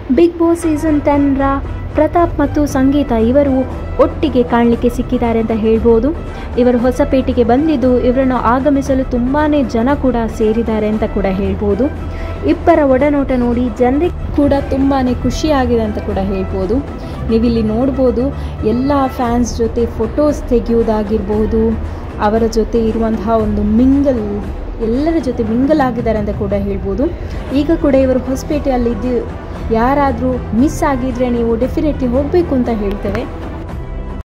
big Boss season ಟೆನ್ರ ಪ್ರತಾಪ್ ಮತ್ತು ಸಂಗೀತ ಇವರು ಒಟ್ಟಿಗೆ ಕಾಣಲಿಕ್ಕೆ ಸಿಕ್ಕಿದ್ದಾರೆ ಅಂತ ಹೇಳ್ಬೋದು ಇವರು ಹೊಸಪೇಟೆಗೆ ಬಂದಿದ್ದು ಇವರನ್ನು ಆಗಮಿಸಲು ತುಂಬಾ ಜನ ಕೂಡ ಸೇರಿದ್ದಾರೆ ಅಂತ ಕೂಡ ಹೇಳ್ಬೋದು ಇಬ್ಬರ ಒಡನೋಟ ನೋಡಿ ಜನರಿಗೆ ಕೂಡ ತುಂಬಾ ಖುಷಿಯಾಗಿದೆ ಅಂತ ಕೂಡ ಹೇಳ್ಬೋದು ನೀವಿಲ್ಲಿ ನೋಡ್ಬೋದು ಎಲ್ಲ ಫ್ಯಾನ್ಸ್ ಜೊತೆ ಫೋಟೋಸ್ ತೆಗೆಯುವುದಾಗಿರ್ಬೋದು ಅವರ ಜೊತೆ ಇರುವಂತಹ ಒಂದು ಮಿಂಗಲ್ ಎಲ್ಲರ ಜೊತೆ ಮಿಂಗಲ್ ಆಗಿದ್ದಾರೆ ಅಂತ ಕೂಡ ಹೇಳ್ಬೋದು ಈಗ ಕೂಡ ಇವರು ಹೊಸಪೇಟೆಯಲ್ಲಿದ್ದು ಯಾರಾದರೂ ಮಿಸ್ ಆಗಿದ್ರೆ ನೀವು ಡೆಫಿನೆಟ್ಲಿ ಹೋಗಬೇಕು ಅಂತ ಹೇಳ್ತೇವೆ